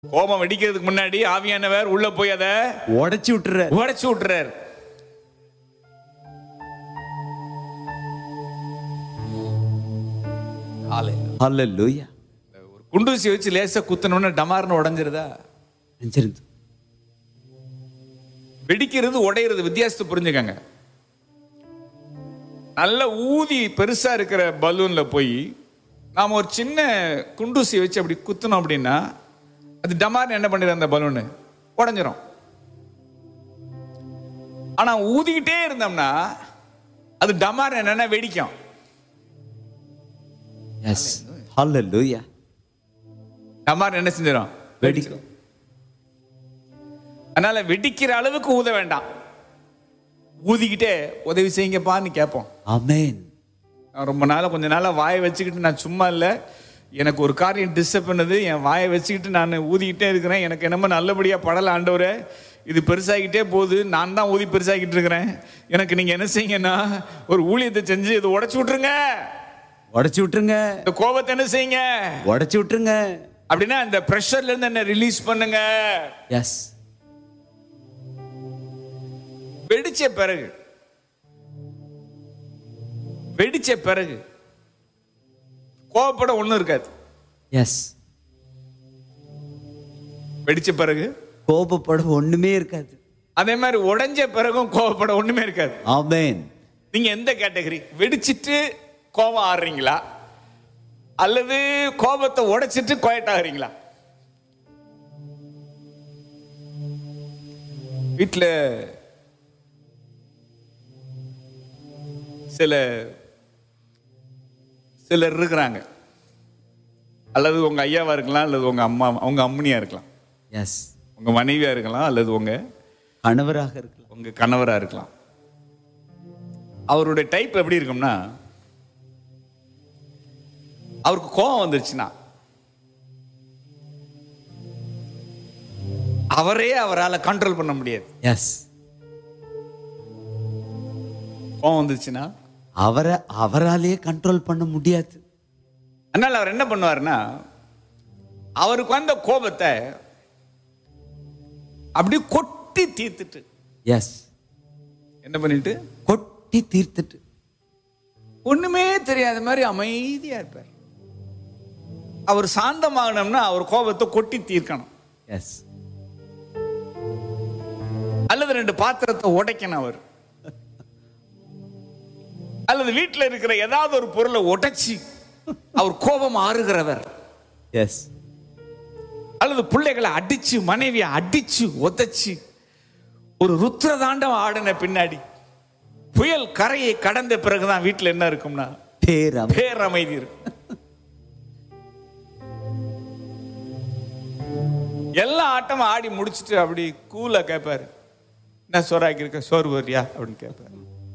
கோபம் வெடிக்கிறதுக்கு முன்னாடி ஆவியானவர் உள்ள போய் அதை உடைச்சு விட்டுற உடைச்சு விட்டுறாரு ஹalleluya ஒரு குண்டூசி வச்சு லேசா குத்தணும்னு டமார்னு உடைஞ்சிருதா நெஞ்சிருந்து வெடிக்கிறது உடையிறது வித்தியாசத்தை புரிஞ்சுக்கங்க நல்ல ஊதி பெருசா இருக்கிற பலூன்ல போய் நாம ஒரு சின்ன குண்டூசி வச்சு அப்படி குத்தணும் அப்படின்னா அது டமார்னு என்ன பண்ணிடும் அந்த பலூனு உடஞ்சிரும் ஆனா ஊதிக்கிட்டே இருந்தோம்னா அது டமார் என்னன்னா வெடிக்கும் எஸ் ஹalleluya டமார் என்ன செஞ்சிடும் வெடிக்கும் அதனால வெடிக்கிற அளவுக்கு ஊத வேண்டாம் ஊதிக்கிட்டே உதவி செய்யுங்கப்பான்னு கேட்போம் ஆமென் நான் ரொம்ப நாளாக கொஞ்ச நாளாக வாயை வச்சுக்கிட்டு நான் சும்மா இல்லை எனக்கு ஒரு காரியம் டிஸ்டர்ப் பண்ணுது என் வாயை வச்சுக்கிட்டு நான் ஊதிக்கிட்டே இருக்கிறேன் எனக்கு என்னமோ நல்லபடியாக படல ஆண்டவரே இது பெருசாகிட்டே போகுது நான் தான் ஊதி பெருசாகிட்டு இருக்கிறேன் எனக்கு நீங்கள் என்ன செய்யுங்கன்னா ஒரு ஊழியத்தை செஞ்சு இதை உடச்சி விட்ருங்க உடைச்சு விட்டுருங்க இந்த கோபத்தை என்ன செய்யுங்க உடைச்சு விட்டுருங்க அப்படின்னா இந்த ப்ரெஷர்ல இருந்து என்ன ரிலீஸ் பண்ணுங்க எஸ் வெடிச்ச பிறகு வெடிச்ச பிறகு கோபப்பட ஒன்றும் இருக்காது எஸ் வெடிச்ச பிறகு கோபப்பட ஒண்ணுமே இருக்காது அதே மாதிரி உடைஞ்ச பிறகும் கோவப்பட ஒண்ணுமே இருக்காது ஆமென் நீங்க எந்த கேட்டகரி வெடிச்சிட்டு கோபம் ஆடுறீங்களா அல்லது கோபத்தை உடைச்சிட்டு குவைட் ஆகுறீங்களா வீட்டில் சில சிலர் இருக்கிறாங்க அல்லது உங்க ஐயாவா இருக்கலாம் அல்லது உங்க அம்மா உங்க அம்மனியா இருக்கலாம் எஸ் உங்க மனைவியா இருக்கலாம் அல்லது உங்க கணவராக இருக்கலாம் உங்க கணவரா இருக்கலாம் அவருடைய டைப் எப்படி இருக்கும்னா அவருக்கு கோபம் வந்துருச்சுன்னா அவரே அவரால் கண்ட்ரோல் பண்ண முடியாது எஸ் கோபம் வந்துருச்சுன்னா அவரை அவராலேயே கண்ட்ரோல் பண்ண முடியாது அதனால அவர் என்ன பண்ணுவாருன்னா அவருக்கு வந்த கோபத்தை அப்படியே கொட்டி தீர்த்துட்டு எஸ் என்ன பண்ணிட்டு கொட்டி தீர்த்துட்டு ஒண்ணுமே தெரியாத மாதிரி அமைதியா இருப்பார் அவர் சாந்தமாகணும்னா அவர் கோபத்தை கொட்டி தீர்க்கணும் எஸ் அல்லது ரெண்டு பாத்திரத்தை உடைக்கணும் அவர் அல்லது வீட்டில் இருக்கிற ஏதாவது ஒரு பொருளை உடைச்சி அவர் கோபம் ஆறுகிறவர் எஸ் அல்லது பிள்ளைகளை அடிச்சு மனைவியை அடிச்சு உதைச்சு ஒரு ருத்ரதாண்டம் ஆடின பின்னாடி புயல் கரையை கடந்த பிறகுதான் வீட்டில் என்ன இருக்கும்னா பேரம் பேரமைதி இருக்கும் எல்லா ஆட்டமும் ஆடி முடிச்சிட்டு அப்படி கூலா கேட்பாரு என்ன சோறாக்கி இருக்க சோறு வரியா அப்படின்னு கேட்பாரு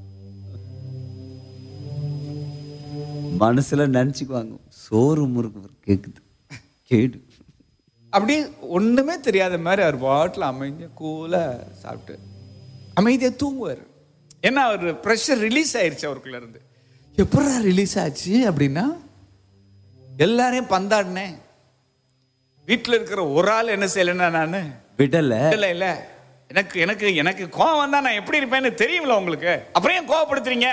மனசுல நினைச்சுக்குவாங்க சோறு முறுக்கு கேக்குது கேடு அப்படி ஒண்ணுமே தெரியாத மாதிரி அவர் பாட்டில் அமைஞ்ச கூலா சாப்பிட்டு அமைதியா தூங்குவார் ஏன்னா அவர் ப்ரெஷர் ரிலீஸ் ஆயிருச்சு அவருக்குள்ள இருந்து எப்படா ரிலீஸ் ஆச்சு அப்படின்னா எல்லாரையும் பந்தாடினேன் வீட்டில் இருக்கிற ஒரு ஆள் என்ன செய்யலைன்னா நான் விடல இல்ல இல்ல எனக்கு எனக்கு எனக்கு கோவம் வந்தா நான் எப்படி இருப்பேன்னு தெரியும்ல உங்களுக்கு அப்புறம் ஏன் கோவப்படுத்துறீங்க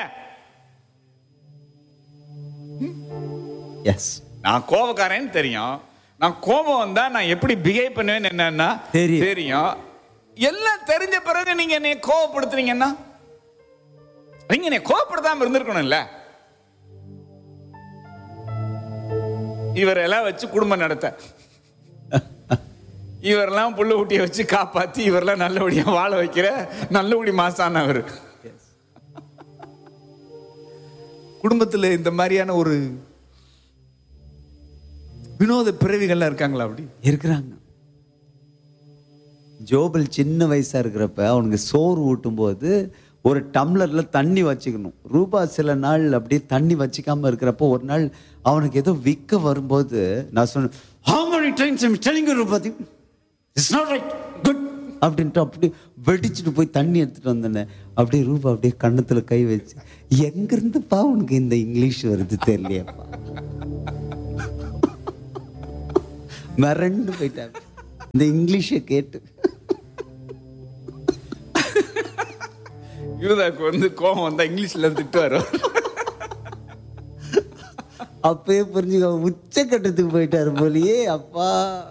எஸ் நான் கோவக்காரன்னு தெரியும் நான் கோபம் வந்தா நான் எப்படி பிஹேவ் பண்ணுவேன்னு என்னன்னா தெரியும். தெரியும் எல்லாம் தெரிஞ்ச பிறகு நீங்க என்னை கோவப்படுத்துறீங்கன்னா நீங்க என்னை கோவப்படுத்தாம இருந்திருக்கணும்ல இவரெல்லாம் வச்சு குடும்பம் நடத்த இவரெல்லாம் புள்ள ஊட்டியை வச்சு காப்பாத்தி இவரெல்லாம் நல்லபடியா வாழ வைக்கிற நல்லபடி மாசானவர் குடும்பத்துல இந்த மாதிரியான ஒரு வினோத பிறவிகள்லாம் இருக்காங்களா அப்படி இருக்கிறாங்க ஜோபல் சின்ன வயசா இருக்கிறப்ப அவனுக்கு சோறு ஊட்டும் போது ஒரு டம்ளர்ல தண்ணி வச்சுக்கணும் ரூபா சில நாள் அப்படியே தண்ணி வச்சுக்காம இருக்கிறப்போ ஒரு நாள் அவனுக்கு ஏதோ விற்க வரும்போது நான் சொன்னேன் how many times I'm telling you Rupathi it's not right good அப்படின்ட்டு அப்படி வெடிச்சுட்டு போய் தண்ணி எடுத்துட்டு வந்தேனே அப்படியே ரூபா அப்படியே கண்ணத்துல கை வச்சு எங்கிருந்துப்பா உனக்கு இந்த இங்கிலீஷ் வருது தெரியலையப்பா மிரண்டு போயிட்டாங்க இந்த இங்கிலீஷை கேட்டு யூதாக்கு வந்து கோபம் வந்தா இங்கிலீஷ்ல திட்டுவாரு அப்பயே புரிஞ்சுக்க உச்சக்கட்டத்துக்கு போயிட்டாரு போலியே அப்பா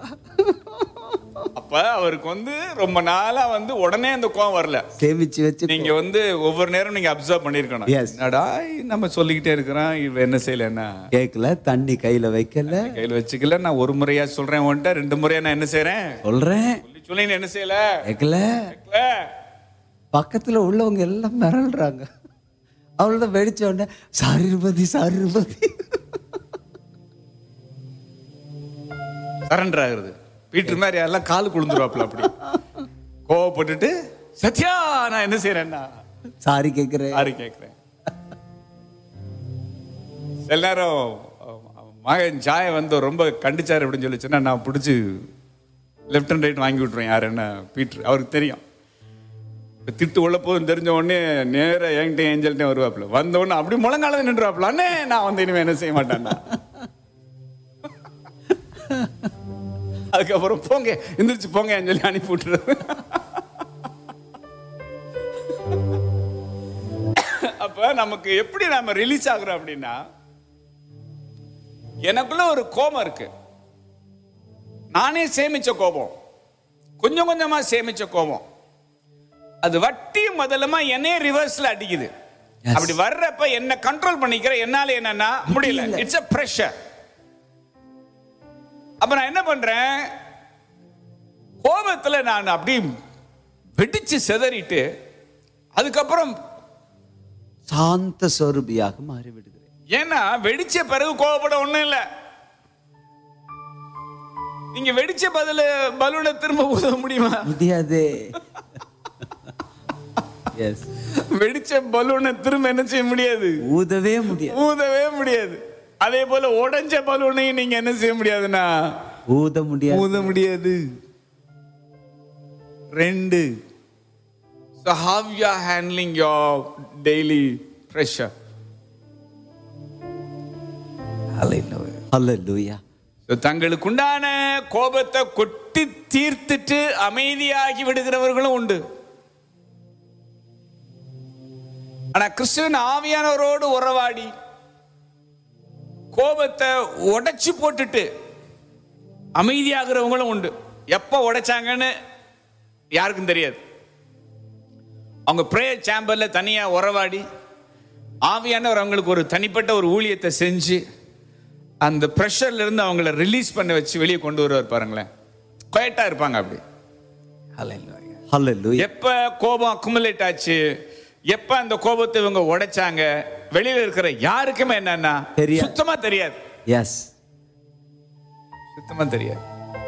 அப்ப அவருக்கு வந்து ரொம்ப நாளா வந்து உடனே அந்த கோபம் வரல சேமிச்சு வச்சு நீங்க வந்து ஒவ்வொரு நேரம் நீங்க அப்சர்வ் பண்ணிருக்கணும் Yes. என்னடா நம்ம சொல்லிக்கிட்டே இருக்கிறோம் இவ என்ன செய்யலன்னா கேட்கல தண்ணி கையில வைக்கல கையில வச்சுக்கல நான் ஒரு முறையா சொல்றேன் உன்கிட்ட ரெண்டு முறையா நான் என்ன செய்றேன் சொல்றேன் சொல்லி சொல்லி நீ என்ன செய்யல கேட்கல கேட்கல. பக்கத்துல உள்ளவங்க எல்லாம் மிரள்றாங்க அவ்வளவுதான் வெடிச்ச உடனே sorry Rupathi sorry Rupathi surrender ஆகுறது பீட்டர் மாதிரி எல்லாம் காலு குழுந்துருவாப்ல அப்படி கோவப்பட்டுட்டு சத்யா நான் என்ன செய்யறேன்னா சாரி கேட்கிறேன் யாரு கேட்கிறேன் சில நேரம் அஹ், மகன் ஜாய வந்து ரொம்ப கண்டிச்சாரு அப்படின்னு சொல்லி சொன்னா நான் பிடிச்சி லெஃப்ட் அண்ட் ரைட் வாங்கி விட்டுருவேன் யார் என்ன பீட்டர் அவருக்கு தெரியும் இப்ப திட்டு உள்ள போதும் தெரிஞ்ச உடனே நேரா என்கிட்ட ஏஞ்சல்கிட்ட வருவாப்புல வந்த உடனே அப்படி முழங்கால நின்றுவாப்புல அண்ணே நான் வந்து இனிமே என்ன செய்ய மாட்டேன்னா அதுக்கப்புறம் போங்க எந்திரிச்சு போங்க சொல்லி அனுப்பி விட்டுறது அப்ப நமக்கு எப்படி நாம ரிலீஸ் ஆகுறோம் அப்படின்னா எனக்குள்ள ஒரு கோபம் இருக்கு நானே சேமிச்ச கோபம் கொஞ்சம் கொஞ்சமா சேமிச்ச கோபம் அது வட்டி முதல்லமா என்னையே ரிவர்ஸ்ல அடிக்குது Yes. அப்படி வர்றப்ப என்ன கண்ட்ரோல் பண்ணிக்கிற என்னால என்னன்னா முடியல இட்ஸ் a pressure அப்ப நான் என்ன பண்றேன் கோபத்துல நான் அப்படி வெடிச்சு செதறிட்டு அதுக்கப்புறம் சாந்த சொரூபியாக மாறி விடுகிறேன் ஏன்னா வெடிச்ச பிறகு கோவப்பட ஒண்ணும் இல்ல நீங்க வெடிச்ச பதில பலூனை திரும்ப ஊத முடியுமா முடியாதே எஸ் வெடிச்ச பலூனை திரும்ப என்ன செய்ய முடியாது ஊதவே முடியாது ஊதவே முடியாது அதே போல உடைஞ்ச பலூனையும் நீங்க என்ன செய்ய முடியாதுன்னா ஊத முடியாது ஊத முடியாது ரெண்டு so how you are handling your daily pressure hallelujah hallelujah So, தங்களுக்குண்டான கோபத்தை கொட்டி தீர்த்துட்டு அமைதியாகி விடுகிறவர்களும் உண்டு ஆனா கிறிஸ்துவின் ஆவியானவரோடு உறவாடி கோபத்தை உடைச்சு போட்டுட்டு அமைதியாகிறவங்களும் உண்டு எப்ப உடைச்சாங்கன்னு யாருக்கும் தெரியாது அவங்க ப்ரேயர் சேம்பர்ல தனியா உறவாடி ஆவியானவர் அவங்களுக்கு ஒரு தனிப்பட்ட ஒரு ஊழியத்தை செஞ்சு அந்த ப்ரெஷர்ல இருந்து அவங்கள ரிலீஸ் பண்ண வச்சு வெளியே கொண்டு வருவார் பாருங்களேன் குவைட்டா இருப்பாங்க அப்படி அல்லேலூயா எப்ப கோபம் அக்குமுலேட் ஆச்சு எப்ப அந்த கோபத்தை இவங்க உடைச்சாங்க வெளியில இருக்கிற யாருக்குமே என்னன்னா தெரியாது. சுத்தமா தெரியாது எஸ் சுத்தமா தெரியாது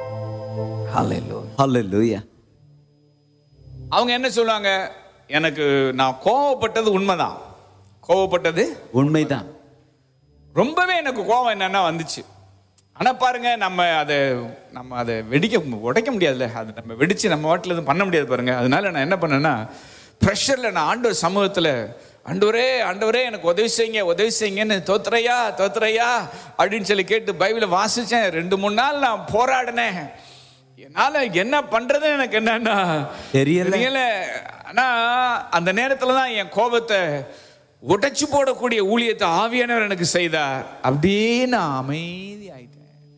அல்லேலூயா அவங்க என்ன சொல்லுவாங்க எனக்கு நான் கோவப்பட்டது உண்மைதான் கோவப்பட்டது உண்மைதான் ரொம்பவே எனக்கு கோவம் என்னன்னா வந்துச்சு ஆனா பாருங்க நம்ம அதை நம்ம அதை வெடிக்க உடைக்க முடியாதுல்ல அது நம்ம வெடிச்சு நம்ம வாட்டில் எதுவும் பண்ண முடியாது பாருங்க அதனால நான் என்ன பண்ணேன்னா ப்ரெஷர்ல நான் ஆண்டவர் சமூகத்துல ஆண்டவரே ஆண்டவரே எனக்கு உதவி செய்யுங்க உதவி செய்யுங்கன்னு தோத்துறையா தோத்துறையா அப்படின்னு சொல்லி கேட்டு பைபிளை வாசிச்சேன் ரெண்டு மூணு நாள் நான் போராடினேன் என்னால என்ன பண்றது எனக்கு என்னன்னா தெரியல. தெரியல ஆனா அந்த நேரத்துல தான் என் கோபத்தை உடைச்சு போடக்கூடிய ஊழியத்தை ஆவியானவர் எனக்கு செய்தார் அப்படியே நான் அமைதி ஆயிட்டேன்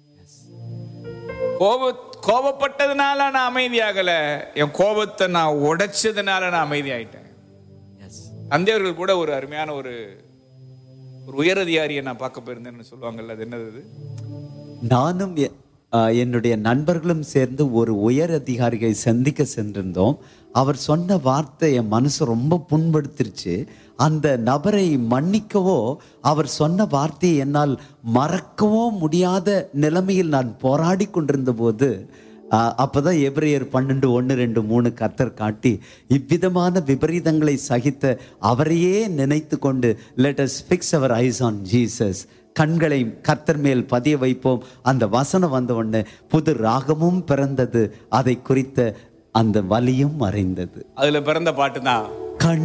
கோப கோபப்பட்டதுனால நான் அமைதியாகல என் கோபத்தை நான் உடைச்சதுனால நான் அமைதி ஆயிட்டேன் எஸ் தந்தையர்கள் கூட ஒரு அருமையான ஒரு ஒரு உயரதிகாரியை நான் பார்க்க போயிருந்தேன்னு சொல்லுவாங்கல்ல அது என்னது அது? நானும் எ- ஆ, என்னுடைய நண்பர்களும் சேர்ந்து ஒரு உயர் அதிகாரியை சந்திக்க சென்றிருந்தோம் அவர் சொன்ன வார்த்தை என் மனசு ரொம்ப புண்படுத்திருச்சு அந்த நபரை மன்னிக்கவோ அவர் சொன்ன வார்த்தையை என்னால் மறக்கவோ முடியாத நிலைமையில் நான் போராடி கொண்டிருந்த போது ஆ, அப்பதான் எபிரேயர் பன்னெண்டு ஒன்று ரெண்டு மூணு கத்தர் காட்டி இவ்விதமான விபரீதங்களை சகித்த அவரையே நினைத்து கொண்டு let us fix our eyes on Jesus கண்களை கர்த்தர் மேல் பதிய வைப்போம் அந்த வசனம் வந்த உடனே புது ராகமும் பிறந்தது அதை குறித்த அந்த வலியும் மறைந்தது அதுல பிறந்த பாட்டு தான் கண்